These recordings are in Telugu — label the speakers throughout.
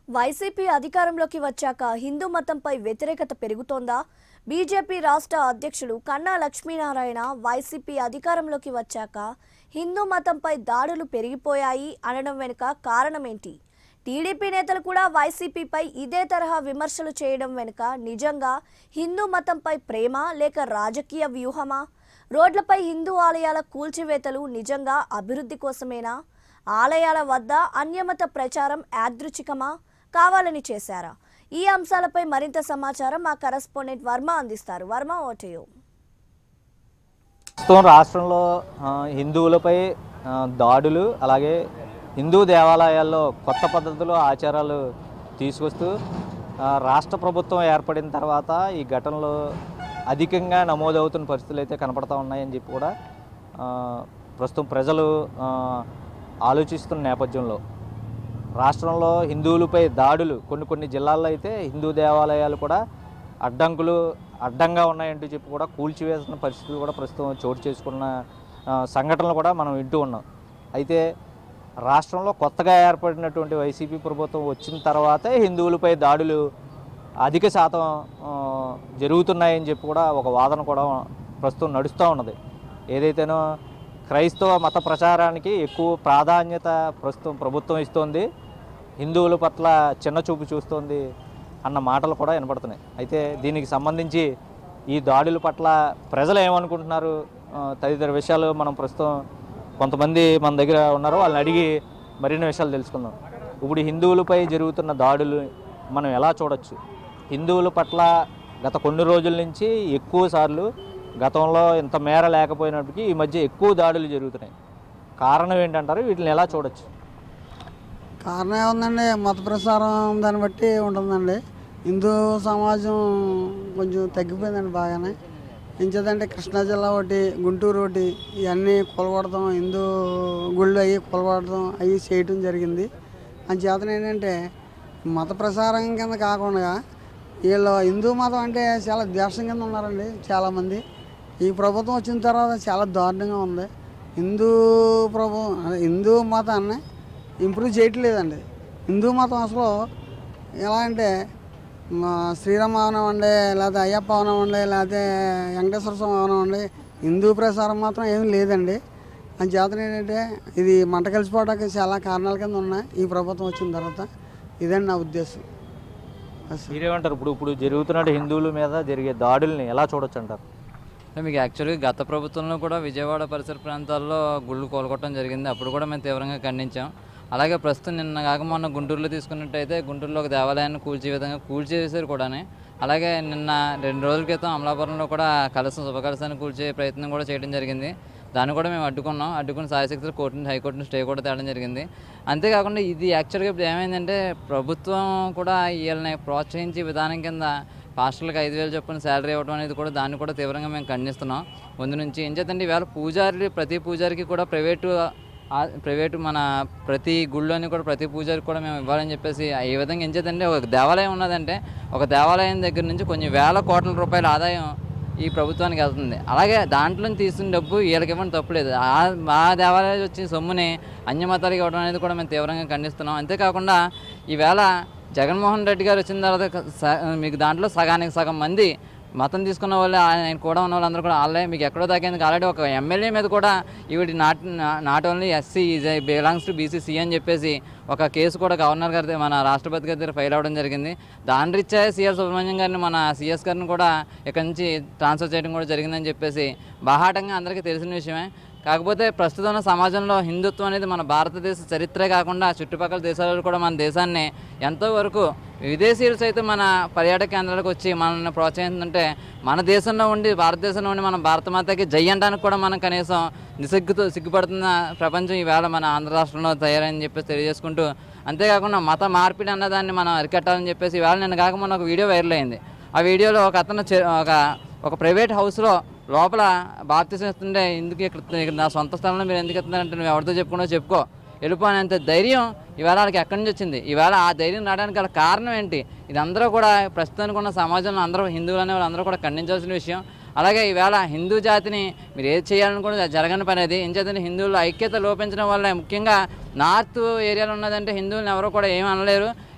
Speaker 1: వైసీపీ అధికారంలోకి వచ్చాక హిందూ మతంపై వ్యతిరేకత పెరుగుతోందా బీజేపీ రాష్ట్ర అధ్యక్షుడు కన్నా లక్ష్మీనారాయణ వైసీపీ అధికారంలోకి వచ్చాక హిందూ మతంపై దాడులు పెరిగిపోయాయి అనడం వెనుక కారణమేంటి టీడీపీ నేతలు కూడా వైసీపీపై ఇదే తరహా విమర్శలు చేయడం వెనుక నిజంగా హిందూ మతంపై ప్రేమ లేక రాజకీయ వ్యూహమా రోడ్లపై హిందూ ఆలయాల కూల్చివేతలు నిజంగా అభివృద్ధి కోసమేనా ఆలయాల వద్ద అన్యమత ప్రచారం యాదృచ్ఛికమా కావాలని చేశారా ఈ అంశాలపై మరింత సమాచారం మా కరస్పాండెంట్ వర్మ అందిస్తారు వర్మ ఓటయు
Speaker 2: ప్రస్తుతం రాష్ట్రంలో ఆ, హిందువులపై ఆ, దాడులు అలాగే హిందూ దేవాలయాల్లో కొత్త పద్ధతులు ఆచారాలు తీసుకొస్తూ ఆ, రాష్ట్ర ప్రభుత్వం ఏర్పడిన తర్వాత ఈ ఘటనలు అధికంగా నమోదవుతున్న పరిస్థితులు అయితే కనపడతా ఉన్నాయని చెప్పి కూడా ఆ, ప్రస్తుతం ప్రజలు ఆ, ఆలోచిస్తున్న నేపథ్యంలో రాష్ట్రంలో హిందువులపై దాడులు కొన్ని కొన్ని జిల్లాల్లో అయితే హిందూ దేవాలయాలు కూడా అడ్డంకులు అడ్డంగా ఉన్నాయంటూ చెప్పి కూడా కూల్చివేసిన పరిస్థితులు కూడా ప్రస్తుతం చోటు చేసుకున్న ఆ, సంఘటనలు కూడా మనం వింటూ ఉన్నాం అయితే రాష్ట్రంలో కొత్తగా ఏర్పడినటువంటి వైసీపీ ప్రభుత్వం వచ్చిన తర్వాతే హిందువులపై దాడులు అధిక శాతం ఆ, జరుగుతున్నాయని చెప్పి కూడా ఒక వాదన కూడా ప్రస్తుతం నడుస్తూ ఉన్నది ఏదైతేనో క్రైస్తవ మత ప్రచారానికి ఎక్కువ ప్రాధాన్యత ప్రస్తుతం ప్రభుత్వం ఇస్తోంది హిందువుల పట్ల చిన్న చూపు చూస్తోంది అన్న మాటలు కూడా వినపడుతున్నాయి అయితే దీనికి సంబంధించి ఈ దాడుల పట్ల ప్రజలు ఏమనుకుంటున్నారు ఆ, తదితర విషయాలు మనం ప్రస్తుతం కొంతమంది మన దగ్గర ఉన్నారు వాళ్ళని అడిగి మరిన్ని విషయాలు తెలుసుకుందాం ఇప్పుడు హిందువులపై జరుగుతున్న దాడులు మనం ఎలా చూడొచ్చు హిందువుల పట్ల గత కొన్ని రోజుల నుంచి ఎక్కువ సార్లు గతంలో ఇంత మేర లేకపోయినప్పటికీ ఈ మధ్య ఎక్కువ దాడులు జరుగుతున్నాయి కారణం ఏంటంటారు వీటిని ఎలా చూడొచ్చు
Speaker 3: కారణం ఏముందండి మత ప్రసారం దాన్ని బట్టి ఉంటుందండి హిందూ సమాజం కొంచెం తగ్గిపోయిందండి బాగానే ఎంచేదంటే కృష్ణా జిల్లా ఒకటి గుంటూరు ఒకటి ఇవన్నీ కొలగొడతాం హిందూ గుళ్ళు అవి కొలగొడతాం అవి చేయటం జరిగింది అంచేతన ఏంటంటే మత ప్రసారం కింద కాకుండా వీళ్ళు హిందూ మతం అంటే చాలా ద్వేషం కింద ఉన్నారండి చాలామంది ఈ ప్రభుత్వం వచ్చిన తర్వాత చాలా దారుణంగా ఉంది హిందూ ప్రభు అదే హిందూ మతాన్ని ఇంప్రూవ్ చేయట్లేదండి హిందూ మతం అసలు ఎలా అంటే మా శ్రీరామ అవనం అండి లేకపోతే అయ్యప్ప అవనం అండి లేకపోతే వెంకటేశ్వర స్వామి అవనం అండి హిందూ ప్రసారం మాత్రం ఏమీ లేదండి అని చేతన ఏంటంటే ఇది మంట కలిసిపోవడానికి చాలా కారణాల కింద ఉన్నాయి ఈ ప్రభుత్వం వచ్చిన తర్వాత ఇదండి నా ఉద్దేశం అసలు
Speaker 2: మీరేమంటారు ఇప్పుడు ఇప్పుడు జరుగుతున్న హిందువుల మీద జరిగే దాడుల్ని ఎలా చూడొచ్చు అంటారు
Speaker 4: అంటే మీకు యాక్చువల్గా గత ప్రభుత్వంలో కూడా విజయవాడ పరిసర ప్రాంతాల్లో గుళ్ళు కోలుకోవడం జరిగింది అప్పుడు కూడా మేము తీవ్రంగా ఖండించాం అలాగే ప్రస్తుతం నిన్న కాక మొన్న గుంటూరులో తీసుకున్నట్టయితే గుంటూరులో ఒక దేవాలయాన్ని కూల్చే విధంగా కూల్చేసారు కూడానే అలాగే నిన్న రెండు రోజుల క్రితం అమలాపురంలో కూడా కలసం శుభకలసాన్ని కూల్చే ప్రయత్నం కూడా చేయడం జరిగింది దాన్ని కూడా మేము అడ్డుకున్నాం అడ్డుకుని సాయశక్తులు కోర్టు నుంచి హైకోర్టు స్టే కూడా తేవడం జరిగింది అంతేకాకుండా ఇది యాక్చువల్గా ఇప్పుడు ఏమైందంటే ప్రభుత్వం కూడా వీళ్ళని ప్రోత్సహించే విధానం కింద పాస్టర్లకు ఐదు వేలు చొప్పున శాలరీ ఇవ్వడం అనేది కూడా దాన్ని కూడా తీవ్రంగా మేము ఖండిస్తున్నాం ముందు నుంచి ఏం చేద్దండి ఈవేళ పూజారి ప్రతి పూజారికి కూడా ప్రైవేటు ఆ- ప్రైవేటు మన ప్రతి గుళ్ళోని కూడా ప్రతి పూజారికి కూడా మేము ఇవ్వాలని చెప్పేసి ఈ విధంగా ఏం చేద్దండి ఒక దేవాలయం ఉన్నదంటే ఒక దేవాలయం దగ్గర నుంచి కొన్ని వేల కోట్ల రూపాయల ఆదాయం ఈ ప్రభుత్వానికి వెళ్తుంది అలాగే దాంట్లో నుంచి తీసుకున్న డబ్బు వీళ్ళకి ఇవ్వడం తప్పులేదు ఆ మా దేవాలయం వచ్చిన సొమ్ముని అన్యమతాలకు ఇవ్వడం అనేది కూడా మేము తీవ్రంగా ఖండిస్తున్నాం అంతేకాకుండా ఈవేళ జగన్మోహన్ రెడ్డి గారు వచ్చిన తర్వాత క- స- మీకు దాంట్లో సగానికి సగం మంది మతం తీసుకున్న వాళ్ళు ఆయన కూడా ఉన్న వాళ్ళందరూ కూడా వాళ్ళే మీకు ఎక్కడో దాకేందుకు ఆల్రెడీ ఒక ఎమ్మెల్యే మీద కూడా ఈవిడ not not only SC belongs to BCC అని చెప్పేసి ఒక కేసు కూడా గవర్నర్ గారి దగ్గర- మన రాష్ట్రపతి గారి దగ్గర ఫైల్ అవ్వడం జరిగింది దాని రీత్యా సిఆర్ సుబ్రహ్మణ్యం గారిని మన సిఎస్ గారిని కూడా ఇక్కడి నుంచి ట్రాన్స్ఫర్ చేయడం కూడా జరిగిందని చెప్పేసి బాహాటంగా అందరికీ తెలిసిన విషయమే కాకపోతే ప్రస్తుతం ఉన్న సమాజంలో హిందుత్వం అనేది మన భారతదేశ చరిత్రే కాకుండా చుట్టుపక్కల దేశాలలో కూడా మన దేశాన్ని ఎంతో వరకు విదేశీయులు సైతం మన పర్యాటక కేంద్రాలకు వచ్చి మనల్ని ప్రోత్సహిస్తుంటే మన దేశంలో ఉండి భారతదేశంలో ఉండి మన భారతమాతకి జై అనడానికి కూడా మనం కనీసం నిసిగ్గుతో సిగ్గుపడుతున్న ప్రపంచం ఈవేళ మన ఆంధ్ర రాష్ట్రంలో తయారని చెప్పేసి తెలియజేసుకుంటూ అంతేకాకుండా మత మార్పిడి అన్నదాన్ని మనం అరికట్టాలని చెప్పేసి ఈవేళ నిన్న కాక మొన్న ఒక వీడియో వైరల్ అయింది ఆ వీడియోలో ఒక అతను చె- ఒక ఒక ప్రైవేట్ హౌస్లో లోపల బాప్తీసం ఇస్తుంటే ఎందుకు ఇక్కడ ఇక్కడ నా సొంత స్థలంలో మీరు ఎందుకు ఇస్తున్నారంటే నువ్వు ఎవరితో చెప్పుకున్నావు చెప్పుకో వెళ్ళిపోయినంత ధైర్యం ఇవాళ వాళ్ళకి ఎక్కడి నుంచి వచ్చింది ఇవాళ ఆ ధైర్యం రావడానికి గల కారణం ఏంటి ఇదందరూ కూడా ప్రస్తుతానికి ఉన్న సమాజంలో అందరూ హిందువులు అనే వాళ్ళందరూ కూడా ఖండించాల్సిన విషయం అలాగే ఈవేళ హిందూ జాతిని మీరు ఏది చేయాలనుకున్నది అది జరగని పని అది ఏం చేద్దంటే హిందువుల ఐక్యత లోపించడం వల్ల ముఖ్యంగా నార్త్ ఏరియాలో ఉన్నదంటే హిందువులను ఎవరు కూడా ఏం అనలేరు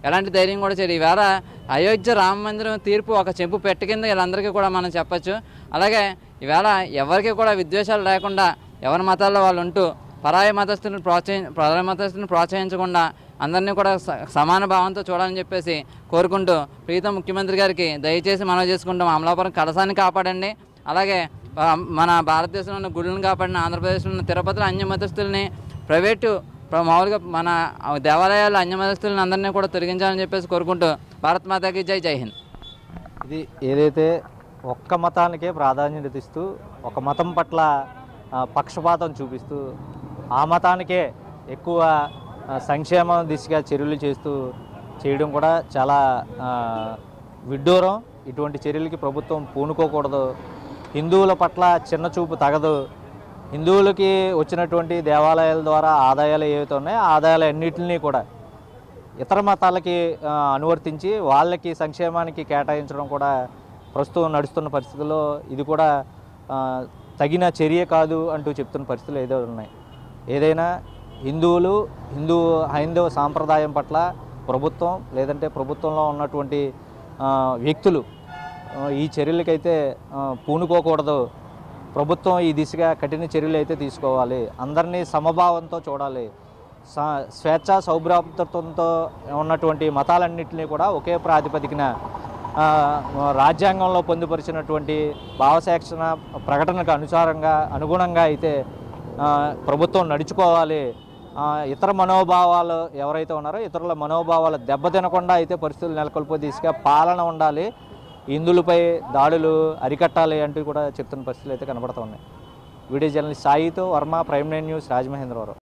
Speaker 4: ఎలాంటి ధైర్యం కూడా చేయరు ఈవేళ అయోధ్య రామ మందిరం తీర్పు ఒక చెంపు పెట్ట కింద వీళ్ళందరికీ కూడా మనం చెప్పచ్చు అలాగే ఈవేళ ఎవరికి కూడా విద్వేషాలు లేకుండా ఎవరి మతాల్లో వాళ్ళు ఉంటూ పరాయి మతస్థులను ప్రోత్సహి పరాయి మతస్థులను ప్రోత్సహించకుండా అందరినీ కూడా స- సమాన భావంతో చూడాలని చెప్పేసి కోరుకుంటూ ప్రీతం ముఖ్యమంత్రి గారికి దయచేసి మనం చేసుకుంటాం అమలాపురం కలసాన్ని కాపాడండి అలాగే ఆ, మన భారతదేశంలో ఉన్న గుళ్ళని కాపాడిన ఆంధ్రప్రదేశ్లో ఉన్న తిరుపతిలో అన్య మతస్థుల్ని ప్రైవేటు ప్ర- మామూలుగా మన దేవాలయాల్లో అన్య మతస్థులను అందరినీ కూడా తొలగించాలని చెప్పేసి కోరుకుంటూ భారత్ మాతాకి జై జై హింద్
Speaker 2: ఇది ఏదైతే ఒక్క మతానికే ప్రాధాన్యత ఇస్తూ ఒక మతం పట్ల ఆ, పక్షపాతం చూపిస్తూ ఆ మతానికే ఎక్కువ ఆ, సంక్షేమ దిశగా చర్యలు చేస్తూ చేయడం కూడా చాలా ఆ, విడ్డూరం ఇటువంటి చర్యలకి ప్రభుత్వం పూనుకోకూడదు హిందువుల పట్ల చిన్న చూపు తగదు హిందువులకి వచ్చినటువంటి దేవాలయాల ద్వారా ఆదాయాలు ఏవైతే ఉన్నాయో ఆ ఆదాయాలు అన్నింటినీ కూడా ఇతర మతాలకి ఆ, అనువర్తించి వాళ్ళకి సంక్షేమానికి కేటాయించడం కూడా ప్రస్తుతం నడుస్తున్న పరిస్థితుల్లో ఇది కూడా ఆ, తగిన చర్య కాదు అంటూ చెప్తున్న పరిస్థితులు ఏదో ఉన్నాయి ఏదైనా హిందువులు హిందూ హైందవ సాంప్రదాయం పట్ల ప్రభుత్వం లేదంటే ప్రభుత్వంలో ఉన్నటువంటి ఆ, వ్యక్తులు ఆ, ఈ చర్యలకైతే ఆ, పూనుకోకూడదు ప్రభుత్వం ఈ దిశగా కఠిన చర్యలు అయితే తీసుకోవాలి అందరినీ సమభావంతో చూడాలి స- స్వేచ్ఛ సౌభ్రాతృత్వంతో ఉన్నటువంటి మతాలన్నింటినీ కూడా ఒకే ప్రాతిపదికన ఆ, రాజ్యాంగంలో పొందుపరిచినటువంటి భావశాక్షణ ప్రకటనకు అనుసారంగా అనుగుణంగా అయితే ఆ, ప్రభుత్వం నడుచుకోవాలి ఆ, ఇతర మనోభావాలు ఎవరైతే ఉన్నారో ఇతరుల మనోభావాలు దెబ్బతినకుండా అయితే పరిస్థితులు నెలకొల్పే దిశగా పాలన ఉండాలి హిందువులపై దాడులు అరికట్టాలి అంటూ కూడా చెప్తున్న పరిస్థితులు అయితే కనబడుతున్నాయి వీడియో జర్నలిస్ట్ సాయితో Varma prime nine news Rajamahendravaram